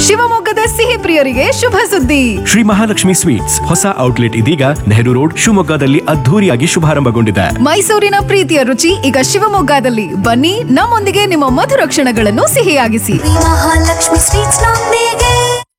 ಶಿವಮೊಗ್ಗದ ಸಿಹಿ ಪ್ರಿಯರಿಗೆ ಶುಭ ಸುದ್ದಿ ಶ್ರೀ ಮಹಾಲಕ್ಷ್ಮಿ ಸ್ವೀಟ್ಸ್ ಹೊಸ ಔಟ್ಲೆಟ್ ಇದೀಗ ನೆಹರು ರೋಡ್ ಶಿವಮೊಗ್ಗದಲ್ಲಿ ಅದ್ಧೂರಿಯಾಗಿ ಶುಭಾರಂಭಗೊಂಡಿದೆ ಮೈಸೂರಿನ ಪ್ರೀತಿಯ ರುಚಿ ಈಗ ಶಿವಮೊಗ್ಗದಲ್ಲಿ ಬನ್ನಿ ನಮ್ಮೊಂದಿಗೆ ನಿಮ್ಮ ಮಧುರ ಕ್ಷಣಗಳನ್ನು ಸಿಹಿಯಾಗಿಸಿ ಮಹಾಲಕ್ಷ್ಮಿ ಸ್ವೀಟ್ಸ್ ನೊಂದಿಗೆ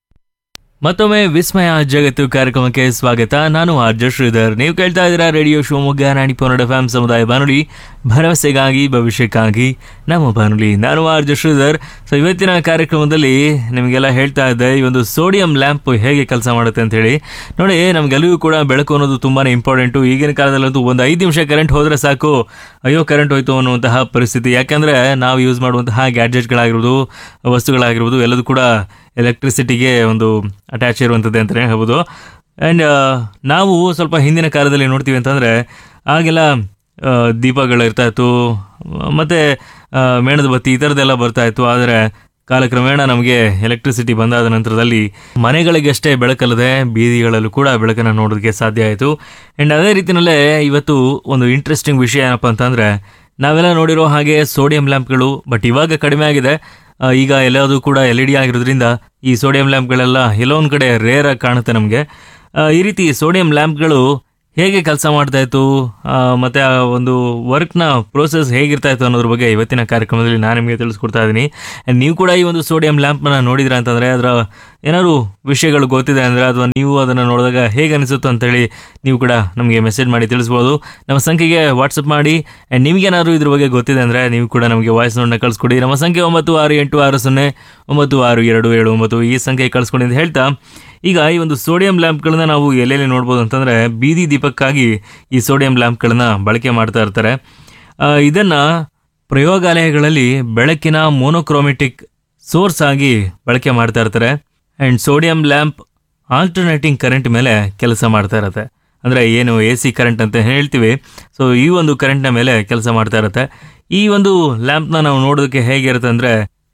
ಮತ್ತೊಮ್ಮೆ ವಿಸ್ಮಯ ಜಗತ್ತು ಕಾರ್ಯಕ್ರಮಕ್ಕೆ ಸ್ವಾಗತ ನಾನು ಆರ್ಜ ಶ್ರೀಧರ್ ನೀವು ಕೇಳ್ತಾ ಇದ್ದೀರಾ ರೇಡಿಯೋ ಶಿವಮೊಗ್ಗ ನಾಡಿ ಪೊನ್ನಡ ಫ್ಯಾಮ್ ಸಮುದಾಯ ಬಾನುಲಿ ಭರವಸೆಗಾಗಿ ಭವಿಷ್ಯಕ್ಕಾಗಿ ನಮ್ಮ ಬಾನುಲಿ ನಾನು ಆರ್ಜ ಶ್ರೀಧರ್ ಸೊ ಇವತ್ತಿನ ಕಾರ್ಯಕ್ರಮದಲ್ಲಿ ನಿಮಗೆಲ್ಲ ಹೇಳ್ತಾ ಇದ್ದೆ ಈ ಒಂದು ಸೋಡಿಯಂ ಲ್ಯಾಂಪ್ ಹೇಗೆ ಕೆಲಸ ಮಾಡುತ್ತೆ ಅಂತ ಹೇಳಿ ನೋಡಿ ನಮಗೆಲ್ಲರಿಗೂ ಕೂಡ ಬೆಳಕು ಅನ್ನೋದು ತುಂಬಾನೇ ಇಂಪಾರ್ಟೆಂಟು ಈಗಿನ ಕಾಲದಲ್ಲಂತೂ ಒಂದು ಐದು ನಿಮಿಷ ಕರೆಂಟ್ ಹೋದ್ರೆ ಸಾಕು ಅಯ್ಯೋ ಕರೆಂಟ್ ಹೋಯ್ತು ಅನ್ನುವಂತಹ ಪರಿಸ್ಥಿತಿ ಯಾಕಂದ್ರೆ ನಾವು ಯೂಸ್ ಮಾಡುವಂತಹ ಗ್ಯಾಡ್ಜೆಟ್ಗಳಾಗಿರ್ಬೋದು ವಸ್ತುಗಳಾಗಿರ್ಬೋದು ಎಲ್ಲದೂ ಕೂಡ ಎಲೆಕ್ಟ್ರಿಸಿಟಿಗೆ ಒಂದು ಅಟ್ಯಾಚ್ ಇರುವಂಥದ್ದು ಅಂತಲೇ ಹೇಳ್ಬೋದು ಆ್ಯಂಡ್ ನಾವು ಸ್ವಲ್ಪ ಹಿಂದಿನ ಕಾಲದಲ್ಲಿ ನೋಡ್ತೀವಿ ಅಂತಂದರೆ ಆಗೆಲ್ಲ ಆ, ದೀಪಗಳು ಇರ್ತಾ ಇತ್ತು ಮತ್ತು ಮೇಣದ ಬತ್ತಿ ಈ ಥರದ್ದೆಲ್ಲ ಬರ್ತಾ ಇತ್ತು ಆದರೆ ಕಾಲಕ್ರಮೇಣ ನಮಗೆ ಎಲೆಕ್ಟ್ರಿಸಿಟಿ ಬಂದಾದ ನಂತರದಲ್ಲಿ ಮನೆಗಳಿಗಷ್ಟೇ ಬೆಳಕಲ್ಲದೆ ಬೀದಿಗಳಲ್ಲೂ ಕೂಡ ಬೆಳಕನ್ನು ನೋಡೋದಕ್ಕೆ ಸಾಧ್ಯ ಆಯಿತು ಆ್ಯಂಡ್ ಅದೇ ರೀತಿಯಲ್ಲೇ ಇವತ್ತು ಒಂದು ಇಂಟ್ರೆಸ್ಟಿಂಗ್ ವಿಷಯ ಏನಪ್ಪ ಅಂತಂದರೆ ನಾವೆಲ್ಲ ನೋಡಿರೋ ಹಾಗೆ ಸೋಡಿಯಂ ಲ್ಯಾಂಪ್ಗಳು ಬಟ್ ಇವಾಗ ಕಡಿಮೆ ಆಗಿದೆ ಆ, ಈಗ ಎಲ್ಲದೂ ಕೂಡ ಎಲ್ ಇ ಡಿ ಆಗಿರೋದ್ರಿಂದ ಈ ಸೋಡಿಯಂ ಲ್ಯಾಂಪ್ಗಳೆಲ್ಲ ಎಲ್ಲೋ ಒಂದು ಕಡೆ ರೇರ್ ಆಗಿ ಕಾಣುತ್ತೆ ನಮಗೆ ಈ ರೀತಿ ಸೋಡಿಯಂ ಲ್ಯಾಂಪ್ಗಳು ಹೇಗೆ ಕೆಲಸ ಮಾಡ್ತಾ ಇತ್ತು ಆ, ಮತ್ತೆ ಆ ಒಂದು ವರ್ಕ್ನ ಪ್ರೋಸೆಸ್ ಹೇಗಿರ್ತಾ ಇತ್ತು ಅನ್ನೋದ್ರ ಬಗ್ಗೆ ಇವತ್ತಿನ ಕಾರ್ಯಕ್ರಮದಲ್ಲಿ ನಾನು ನಿಮಗೆ ತಿಳಿಸ್ಕೊಡ್ತಾ ಇದ್ದೀನಿ And ನೀವು ಕೂಡ ಈ ಒಂದು ಸೋಡಿಯಂ ಲ್ಯಾಂಪ್ನ ನೋಡಿದ್ರ ಅಂತಂದರೆ ಅದರ ಏನಾದ್ರು ವಿಷಯಗಳು ಗೊತ್ತಿದೆ ಅಂದರೆ ಅಥವಾ ನೀವು ಅದನ್ನು ನೋಡಿದಾಗ ಹೇಗೆ ಅನಿಸುತ್ತೋ ಅಂತೇಳಿ ನೀವು ಕೂಡ ನಮಗೆ ಮೆಸೇಜ್ ಮಾಡಿ ತಿಳಿಸ್ಬೋದು ನಮ್ಮ ಸಂಖ್ಯೆಗೆ ವಾಟ್ಸಪ್ ಮಾಡಿ ಆ್ಯಂಡ್ ನಿಮಗೇನಾದ್ರು ಇದ್ರ ಬಗ್ಗೆ ಗೊತ್ತಿದೆ ಅಂದರೆ ನೀವು ಕೂಡ ನಮಗೆ ವಾಯ್ಸ್ ನೋಡನ್ನ ಕಳಿಸ್ಕೊಡಿ ನಮ್ಮ ಸಂಖ್ಯೆ ಒಂಬತ್ತು ಆರು ಎಂಟು ಆರು ಸೊನ್ನೆ ಒಂಬತ್ತು ಆರು ಎರಡು ಏಳು ಒಂಬತ್ತು ಈ ಸಂಖ್ಯೆ ಕಳಿಸ್ಕೊಡಿ ಅಂತ ಹೇಳ್ತಾ ಈಗ ಈ ಒಂದು ಸೋಡಿಯಂ ಲ್ಯಾಂಪ್ಗಳನ್ನ ನಾವು ಎಲ್ಲೆಲ್ಲಿ ನೋಡ್ಬೋದು ಅಂತಂದರೆ ಬೀದಿ ದೀಪಕ್ಕಾಗಿ ಈ ಸೋಡಿಯಂ ಲ್ಯಾಂಪ್ಗಳನ್ನ ಬಳಕೆ ಮಾಡ್ತಾ ಇರ್ತಾರೆ ಆ, ಇದನ್ನ ಪ್ರಯೋಗಾಲಯಗಳಲ್ಲಿ ಬೆಳಕಿನ ಮೋನೋಕ್ರೋಮೆಟಿಕ್ ಸೋರ್ಸ್ ಆಗಿ ಬಳಕೆ ಮಾಡ್ತಾ ಇರ್ತಾರೆ and sodium lamp alternating current ಮೇಲೆ ಕೆಲಸ ಮಾಡ್ತಾ ಇರುತ್ತೆ ಅಂದರೆ ಏನು ಎ ಸಿ ಕರೆಂಟ್ ಅಂತ ಹೇಳ್ತೀವಿ ಸೊ ಈ ಒಂದು ಕರೆಂಟ್ನ ಮೇಲೆ ಕೆಲಸ ಮಾಡ್ತಾ ಇರುತ್ತೆ ಈ ಒಂದು ಲ್ಯಾಂಪ್ನ ನಾವು ನೋಡೋದಕ್ಕೆ ಹೇಗಿರುತ್ತೆ ಅಂದರೆ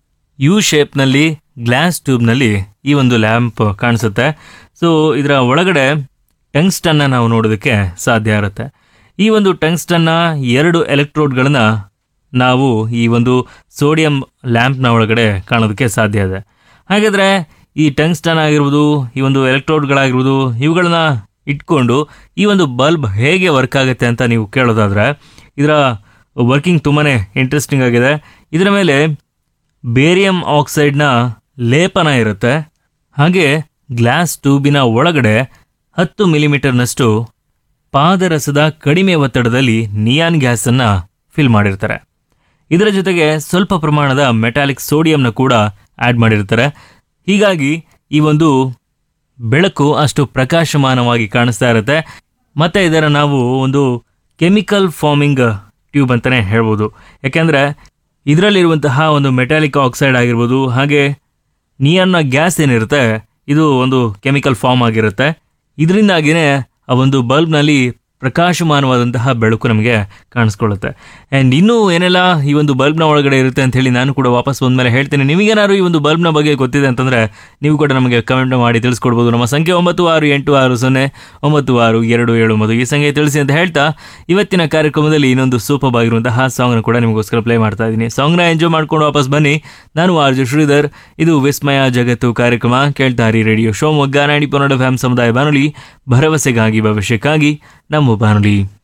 ಯು ಶೇಪ್ನಲ್ಲಿ ಗ್ಲಾಸ್ ಟ್ಯೂಬ್ನಲ್ಲಿ ಈ ಒಂದು ಲ್ಯಾಂಪ್ ಕಾಣಿಸುತ್ತೆ ಸೊ ಇದರ ಒಳಗಡೆ ಟಂಗ್ಸ್ಟನ್ನ ನಾವು ನೋಡೋದಕ್ಕೆ ಸಾಧ್ಯ ಇರುತ್ತೆ ಈ ಒಂದು ಟಂಗ್ಸ್ಟನ್ನ ಎರಡು ಎಲೆಕ್ಟ್ರೋಡ್ಗಳನ್ನ ನಾವು ಈ ಒಂದು ಸೋಡಿಯಂ ಲ್ಯಾಂಪ್ನ ಒಳಗಡೆ ಕಾಣೋದಕ್ಕೆ ಸಾಧ್ಯ ಇದೆ ಹಾಗಾದರೆ ಈ ಟಂಗ್ಸ್ಟನ್ ಆಗಿರ್ಬೋದು ಈ ಒಂದು ಎಲೆಕ್ಟ್ರೋಡ್ಗಳಾಗಿರ್ಬೋದು ಇವುಗಳನ್ನ ಇಟ್ಕೊಂಡು ಈ ಒಂದು ಬಲ್ಬ್ ಹೇಗೆ ವರ್ಕ್ ಆಗುತ್ತೆ ಅಂತ ನೀವು ಕೇಳೋದಾದ್ರೆ ಇದರ ವರ್ಕಿಂಗ್ ತುಂಬಾ ಇಂಟ್ರೆಸ್ಟಿಂಗ್ ಆಗಿದೆ ಇದರ ಮೇಲೆ ಬೇರಿಯಂ ಆಕ್ಸೈಡ್ನ ಲೇಪನ ಇರುತ್ತೆ ಹಾಗೆ ಗ್ಲಾಸ್ ಟ್ಯೂಬಿನ ಒಳಗಡೆ ಹತ್ತು ಮಿಲಿಮೀಟರ್ನಷ್ಟು ಪಾದರಸದ ಕಡಿಮೆ ಒತ್ತಡದಲ್ಲಿ ನಿಯಾನ್ ಗ್ಯಾಸನ್ನು ಫಿಲ್ ಮಾಡಿರ್ತಾರೆ ಇದರ ಜೊತೆಗೆ ಸ್ವಲ್ಪ ಪ್ರಮಾಣದ ಮೆಟಾಲಿಕ್ ಸೋಡಿಯಂನ ಕೂಡ ಆ್ಯಡ್ ಮಾಡಿರ್ತಾರೆ ಹೀಗಾಗಿ ಈ ಒಂದು ಬೆಳಕು ಅಷ್ಟು ಪ್ರಕಾಶಮಾನವಾಗಿ ಕಾಣಿಸ್ತಾ ಇರುತ್ತೆ ಮತ್ತೆ ಇದರ ನಾವು ಒಂದು ಕೆಮಿಕಲ್ ಫಾರ್ಮಿಂಗ್ ಟ್ಯೂಬ್ ಅಂತಲೇ ಹೇಳ್ಬೋದು ಯಾಕೆಂದರೆ ಇದರಲ್ಲಿರುವಂತಹ ಒಂದು ಮೆಟಾಲಿಕ್ ಆಕ್ಸೈಡ್ ಆಗಿರ್ಬೋದು ಹಾಗೆ ನಿಯನ್ನ ಗ್ಯಾಸ್ ಏನಿರುತ್ತೆ ಇದು ಒಂದು ಕೆಮಿಕಲ್ ಫಾರ್ಮ್ ಆಗಿರುತ್ತೆ ಇದರಿಂದಾಗಿನೇ ಆ ಒಂದು ಬಲ್ಬ್ನಲ್ಲಿ ಪ್ರಕಾಶಮಾನವಾದಂತಹ ಬೆಳಕು ನಮಗೆ ಕಾಣಿಸ್ಕೊಳ್ಳುತ್ತೆ ಆ್ಯಂಡ್ ಇನ್ನೂ ಏನೆಲ್ಲ ಈ ಒಂದು ಬಲ್ಬ್ನ ಒಳಗಡೆ ಇರುತ್ತೆ ಅಂತ ಹೇಳಿ ನಾನು ಕೂಡ ವಾಪಸ್ ಬಂದಮೇಲೆ ಹೇಳ್ತೀನಿ ನಿಮಗೇನಾದ್ರು ಈ ಒಂದು ಬಲ್ಬ್ನ ಬಗ್ಗೆ ಗೊತ್ತಿದೆ ಅಂತಂದರೆ ನೀವು ಕೂಡ ನಮಗೆ ಕಮೆಂಟ್ ಮಾಡಿ ತಿಳಿಸ್ಕೊಡ್ಬೋದು ನಮ್ಮ ಸಂಖ್ಯೆ ಒಂಬತ್ತು ಆರು ಎಂಟು ಆರು ಸೊನ್ನೆ ಒಂಬತ್ತು ಆರು ಎರಡು ಏಳು ಒಂಬತ್ತು ಈ ಸಂಖ್ಯೆ ತಿಳಿಸಿ ಅಂತ ಹೇಳ್ತಾ ಇವತ್ತಿನ ಕಾರ್ಯಕ್ರಮದಲ್ಲಿ ಇನ್ನೊಂದು ಸೂಪರ್ ಆಗಿರುವಂತಹ ಸಾಂಗ್ನ ಕೂಡ ನಿಮಗೋಸ್ಕರ ಪ್ಲೇ ಮಾಡ್ತಾ ಇದ್ದೀನಿ ಸಾಂಗ್ನ ಎಂಜಾಯ್ ಮಾಡ್ಕೊಂಡು ವಾಪಸ್ ಬನ್ನಿ ನಾನು ಆರ್ಜು ಶ್ರೀಧರ್ ಇದು ವಿಸ್ಮಯ ಜಗತ್ತು ಕಾರ್ಯಕ್ರಮ ಕೇಳ್ತಾರಿ ರೇಡಿಯೋ ಶಿವಮೊಗ್ಗ ನಾಡಿ ಪೊನ್ನಡ ಫ್ಯಾಮ್ ಸಮುದಾಯ ಬಾನುಲಿ ಭರವಸೆಗಾಗಿ ಭವಿಷ್ಯಕ್ಕಾಗಿ ನಮ್ಮ ಬಾನುಲಿ